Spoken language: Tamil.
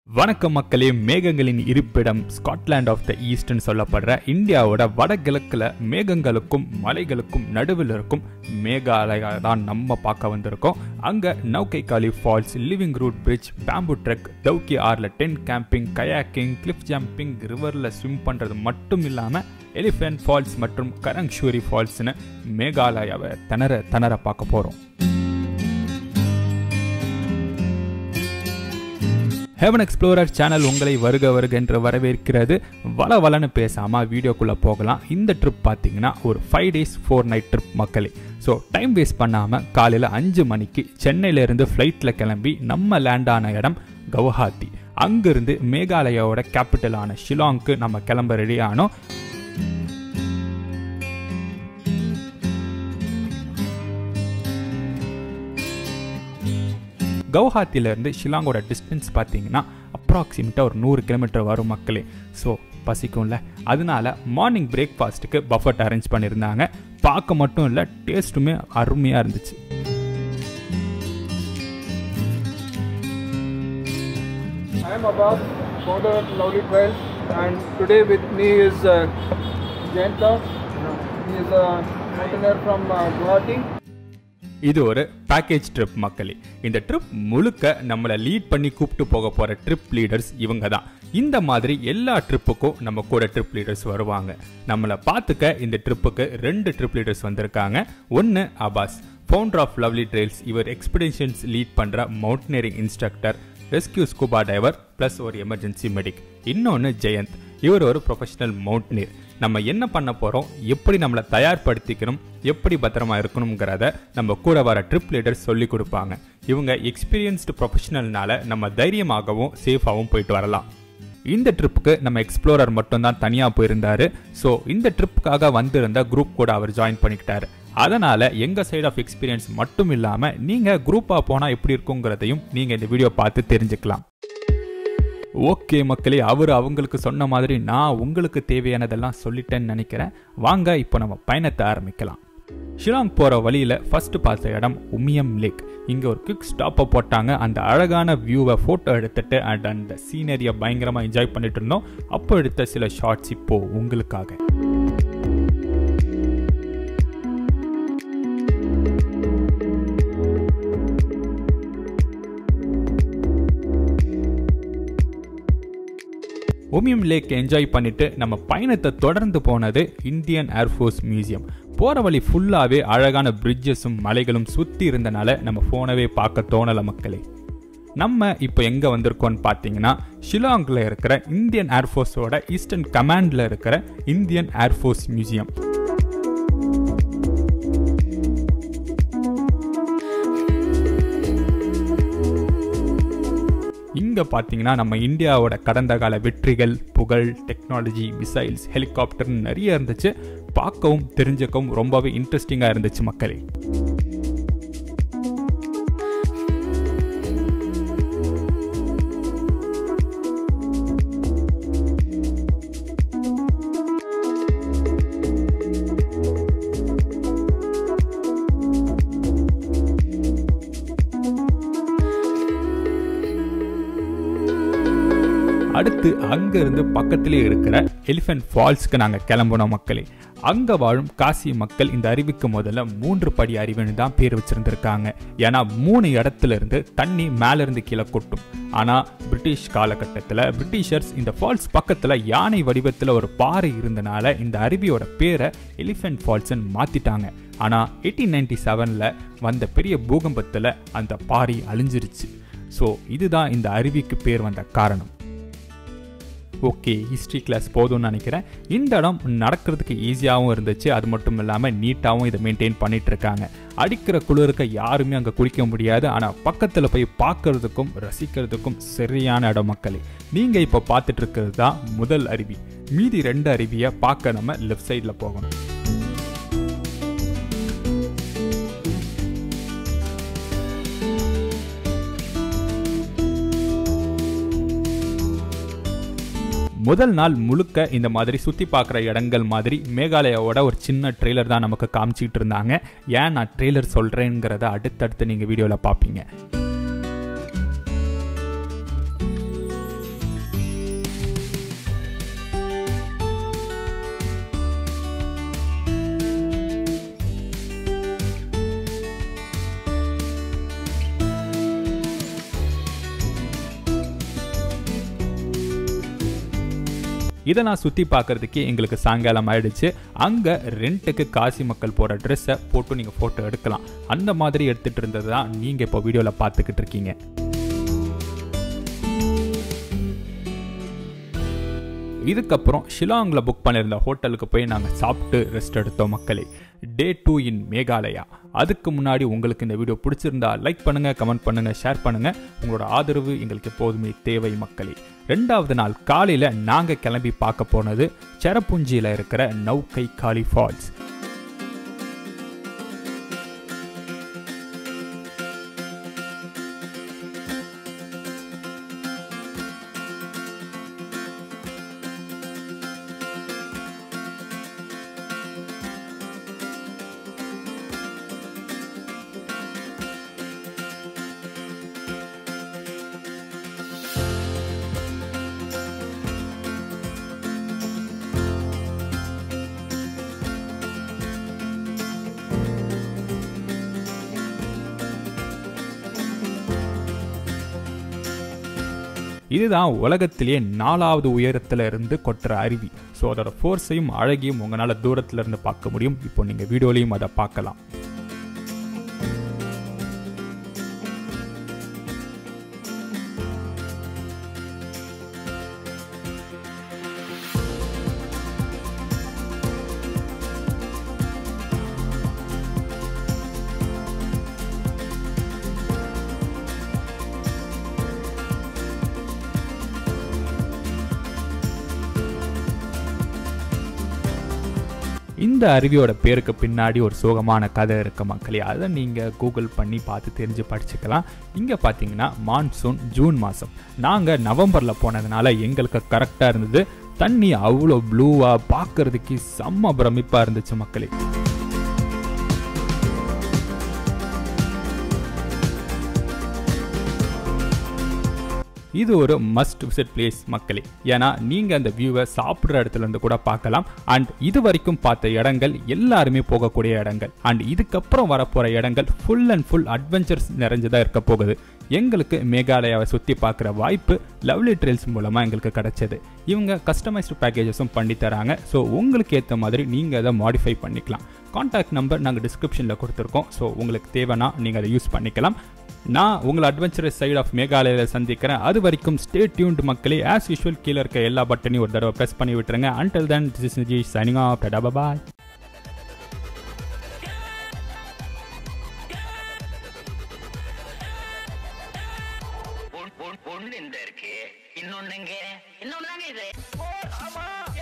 வணக்கம் மக்களே மேகங்களின் இருப்பிடம் ஸ்காட்லாண்ட் ஆஃப் த ஈஸ்ட்னு சொல்லப்படுற இந்தியாவோட வடகிழக்கில் மேகங்களுக்கும் மலைகளுக்கும் நடுவில் இருக்கும் மேகாலயா தான் நம்ம பார்க்க வந்திருக்கோம் அங்கே Nohkalikai falls living root bridge bamboo trek Dawki ஆரில் tent camping kayaking cliff jumping ரிவரில் ஸ்விம் பண்ணுறது மட்டும் இல்லாமல் எலிஃபென்ட் ஃபால்ஸ் மற்றும் கரங்ஷூரி ஃபால்ஸ்னு மேகாலயாவை திணற திணற பார்க்க போகிறோம் ஹெவன் எக்ஸ்ப்ளோரர் சேனல் உங்களை வருக வருக என்று வரவேற்கிறது வள வளன்னு பேசாமல் வீடியோக்குள்ளே போகலாம் இந்த ட்ரிப் பார்த்தீங்கன்னா ஒரு five days four night trip மக்களே ஸோ டைம் வேஸ்ட் பண்ணாமல் காலையில் அஞ்சு மணிக்கு சென்னையிலேருந்து ஃப்ளைட்டில் கிளம்பி நம்ம லேண்ட் ஆன இடம் கவுஹாத்தி அங்கிருந்து மேகாலயாவோட கேபிட்டலான ஷிலாங்க்கு நம்ம கிளம்ப ரெடி ஆனோம் கவுஹாத்திலேருந்து ஷிலாங்கோட டிஸ்டன்ஸ் பார்த்தீங்கன்னா அப்ராக்சிமேட்டாக ஒரு நூறு கிலோமீட்டர் வரும் மக்களே ஸோ பசிக்கும்ல அதனால மார்னிங் பிரேக்ஃபாஸ்ட்டுக்கு பஃபட் அரேஞ்ச் பண்ணியிருந்தாங்க பார்க்க மட்டும் இல்லை டேஸ்ட்டுமே அருமையாக இருந்துச்சு I am Abbas, founder of Lovely Trails, and today with me is uh, Jayanta. He is a mountaineer from uh, Guwahati. இது ஒரு பேக்கேஜ் ட்ரிப் மக்களே இந்த ட்ரிப் முழுக்க நம்மளை லீட் பண்ணி கூப்பிட்டு போக போகிற ட்ரிப் லீடர்ஸ் இவங்க தான் இந்த மாதிரி எல்லா ட்ரிப்புக்கும் நம்ம கூட ட்ரிப் லீடர்ஸ் வருவாங்க நம்மளை பார்த்துக்க இந்த ட்ரிப்புக்கு ரெண்டு ட்ரிப் லீடர்ஸ் வந்திருக்காங்க ஒன்று Abbas founder of lovely trails இவர் எக்ஸ்பிடிஷன்ஸ் லீட் பண்ணுற mountaineering instructor rescue scuba diver plus ஒரு எமர்ஜென்சி மெடிக் இன்னொன்று ஜெயந்த் இவர் ஒரு ப்ரொஃபஷனல் மவுண்டனியர் நம்ம என்ன பண்ண போகிறோம் எப்படி நம்மளை தயார்படுத்திக்கணும் எப்படி பத்திரமா இருக்கணுங்கிறத நம்ம கூட வர ட்ரிப் லீடர்ஸ் சொல்லி கொடுப்பாங்க இவங்க எக்ஸ்பீரியன்ஸ்டு ப்ரொஃபஷனல்னால நம்ம தைரியமாகவும் சேஃபாகவும் போயிட்டு வரலாம் இந்த ட்ரிப்புக்கு நம்ம எக்ஸ்ப்ளோரர் மட்டும்தான் தனியாக போயிருந்தாரு ஸோ இந்த ட்ரிப்புக்காக வந்திருந்த குரூப் கூட அவர் ஜாயின் பண்ணிக்கிட்டாரு அதனால் எங்கள் சைட் ஆஃப் எக்ஸ்பீரியன்ஸ் மட்டும் இல்லாமல் நீங்கள் குரூப்பாக போனால் எப்படி இருக்குங்கிறதையும் நீங்கள் இந்த வீடியோ பார்த்து தெரிஞ்சுக்கலாம் ஓகே மக்களே அவர் அவங்களுக்கு சொன்ன மாதிரி நான் உங்களுக்கு தேவையானதெல்லாம் சொல்லிட்டேன்னு நினைக்கிறேன் வாங்க இப்போ நம்ம பயணத்தை ஆரம்பிக்கலாம் ஷிலாங் போகிற வழியில் ஃபர்ஸ்ட் பார்த்த இடம் உமியம் லேக் இங்கே ஒரு குவிக் ஸ்டாப்பை போட்டாங்க அந்த அழகான வியூவை ஃபோட்டோ எடுத்துட்டு அண்ட் அந்த சீனரியை பயங்கரமாக என்ஜாய் பண்ணிட்டு இருந்தோம் அப்போ எடுத்த சில ஷார்ட்ஸ் இப்போ உங்களுக்காக ஒமியம் லேக் என்ஜாய் பண்ணிட்டு நம்ம பயணத்தை தொடர்ந்து போனது இந்தியன் ஏர்ஃபோர்ஸ் மியூசியம் போகிற வழி ஃபுல்லாகவே அழகான பிரிட்ஜஸும் மலைகளும் சுற்றி இருந்தனால நம்ம ஃபோனவே பார்க்க தோணலை மக்களே நம்ம இப்போ எங்கே வந்திருக்கோம்னு பார்த்தீங்கன்னா ஷிலாங்கில் இருக்கிற இந்தியன் ஏர்ஃபோர்ஸோட ஈஸ்டர்ன் கமாண்டில் இருக்கிற இந்தியன் ஏர்ஃபோர்ஸ் மியூசியம் இங்கே பார்த்தீங்கன்னா நம்ம இந்தியாவோட கடந்த கால வெற்றிகள் புகழ் டெக்னாலஜி மிசைல்ஸ் ஹெலிகாப்டர்னு நிறைய இருந்துச்சு பார்க்கவும் தெரிஞ்சுக்கவும் ரொம்பவே இன்ட்ரெஸ்டிங்காக இருந்துச்சு மக்களே அடுத்து அங்கிருந்து பக்கத்திலே இருக்கிற எலிஃபென்ட் ஃபால்ஸ்க்கு நாங்கள் கிளம்புனோம் மக்களே அங்கே வாழும் காசி மக்கள் இந்த அறிவுக்கு முதல்ல மூன்று படி அறிவுன்னு தான் பேர் வச்சிருந்திருக்காங்க ஏன்னா மூணு இடத்துல இருந்து தண்ணி மேலேருந்து கீழே கொட்டும் ஆனால் பிரிட்டிஷ் காலகட்டத்தில் பிரிட்டிஷர்ஸ் இந்த ஃபால்ஸ் பக்கத்தில் யானை வடிவத்தில் ஒரு பாறை இருந்தனால இந்த அருவியோட பேரை எலிஃபென்ட் ஃபால்ஸ்ன்னு மாற்றிட்டாங்க ஆனால் எயிட்டீன் நைன்டி செவனில் வந்த பெரிய பூகம்பத்தில் அந்த பாறை அழிஞ்சிருச்சு ஸோ இதுதான் இந்த அருவிக்கு பேர் வந்த காரணம் ஓகே ஹிஸ்ட்ரி கிளாஸ் போதும்னு நினைக்கிறேன் இந்த இடம் நடக்கிறதுக்கு ஈஸியாகவும் இருந்துச்சு அது மட்டும் இல்லாமல் நீட்டாகவும் இதை மெயின்டைன் பண்ணிட்டு இருக்காங்க அடிக்கிற குளிருக்கு யாருமே அங்கே குளிக்க முடியாது ஆனால் பக்கத்தில் போய் பார்க்கறதுக்கும் ரசிக்கிறதுக்கும் சரியான இடம் மக்களே நீங்கள் இப்போ பார்த்துட்டு இருக்கிறது தான் முதல் அருவி மீதி ரெண்டு அருவியை பார்க்க நம்ம லெஃப்ட் சைடில் போகணும் முதல் நாள் முழுக்க இந்த மாதிரி சுற்றி பார்க்குற இடங்கள் மாதிரி மேகாலயாவோட ஒரு சின்ன ட்ரெய்லர் தான் நமக்கு காமிச்சிக்கிட்டு இருந்தாங்க ஏன் நான் ட்ரெய்லர் சொல்கிறேங்கிறத அடுத்தடுத்து நீங்கள் வீடியோவில் பார்ப்பீங்க இதெல்லாம் சுற்றி பார்க்கறதுக்கே எங்களுக்கு சாயங்காலம் ஆயிடுச்சு அங்கே ரெண்ட்டுக்கு காசி மக்கள் போகிற ட்ரெஸ்ஸை போட்டு நீங்கள் ஃபோட்டோ எடுக்கலாம் அந்த மாதிரி எடுத்துகிட்டு இருந்தது தான் நீங்கள் இப்போ வீடியோவில் பார்த்துக்கிட்டு இருக்கீங்க இதுக்கப்புறம் ஷிலாங்கில் புக் பண்ணியிருந்த ஹோட்டலுக்கு போய் நாங்கள் சாப்பிட்டு ரெஸ்ட் எடுத்தோம் மக்களே டே டூ இன் மேகாலயா அதுக்கு முன்னாடி உங்களுக்கு இந்த வீடியோ பிடிச்சிருந்தா லைக் பண்ணுங்கள் கமெண்ட் பண்ணுங்கள் ஷேர் பண்ணுங்கள் உங்களோட ஆதரவு எங்களுக்கு எப்போதுமே தேவை மக்களே ரெண்டாவது நாள் காலையில் நாங்கள் கிளம்பி பார்க்க போனது செரப்புஞ்சியில் இருக்கிற நௌகை காலி ஃபால்ஸ் இதுதான் உலகத்திலேயே நாலாவது உயரத்துல இருந்து கொட்டுற அருவி ஸோ அதோட ஃபோர்ஸையும் அழகையும் உங்களால் தூரத்துல இருந்து பார்க்க முடியும் இப்போ நீங்கள் வீடியோலையும் அதை பார்க்கலாம் இந்த அருவியோட பேருக்கு பின்னாடி ஒரு சோகமான கதை இருக்கு மக்களே அதை நீங்கள் கூகுள் பண்ணி பார்த்து தெரிஞ்சு படிச்சுக்கலாம் இங்கே பார்த்தீங்கன்னா மான்சூன் ஜூன் மாதம் நாங்கள் நவம்பரில் போனதுனால எங்களுக்கு கரெக்டாக இருந்தது தண்ணி அவ்வளோ ப்ளூவாக பார்க்கறதுக்கு செம்ம பிரமிப்பாக இருந்துச்சு மக்களே இது ஒரு மஸ்ட் விசிட் பிளேஸ் மக்களே ஏன்னா நீங்கள் அந்த வியூவை சாப்பிட்ற இடத்துல இருந்து கூட பார்க்கலாம் அண்ட் இது வரைக்கும் பார்த்த இடங்கள் எல்லாருமே போகக்கூடிய இடங்கள் அண்ட் இதுக்கப்புறம் வரப்போகிற இடங்கள் ஃபுல் அண்ட் ஃபுல் அட்வென்ச்சர்ஸ் நிறைஞ்சதாக இருக்க போகுது எங்களுக்கு மேகாலயாவை சுற்றி பார்க்குற வாய்ப்பு லவ்லி ட்ரெயில்ஸ் மூலமாக எங்களுக்கு கிடைச்சது இவங்க கஸ்டமைஸ்டு பேக்கேஜஸும் பண்ணி தராங்க ஸோ உங்களுக்கு ஏற்ற மாதிரி நீங்கள் அதை மாடிஃபை பண்ணிக்கலாம் காண்டாக்ட் நம்பர் நாங்கள் டிஸ்கிரிப்ஷனில் கொடுத்துருக்கோம் ஸோ உங்களுக்கு தேவைன்னா நீங்கள் அதை யூஸ் பண்ணிக்கலாம் நான் உங்களை அட்வென்ச்சரஸ் சைடு ஆஃப் மேகாலயாவில் சந்திக்கிறேன் அது வரைக்கும் ஸ்டே டியூன்ட் மக்களே ஆஸ் யூஷுவல் கீழே இருக்க எல்லா பட்டனையும் ஒரு தடவை ப்ரெஸ் பண்ணி விட்டுருங்க until then this is Niji signing off tata bye ஒன்னு இந்த இருக்கு இன்னொன்னு எங்க இன்னொன்னு தாங்க இது ஓ, ஆமா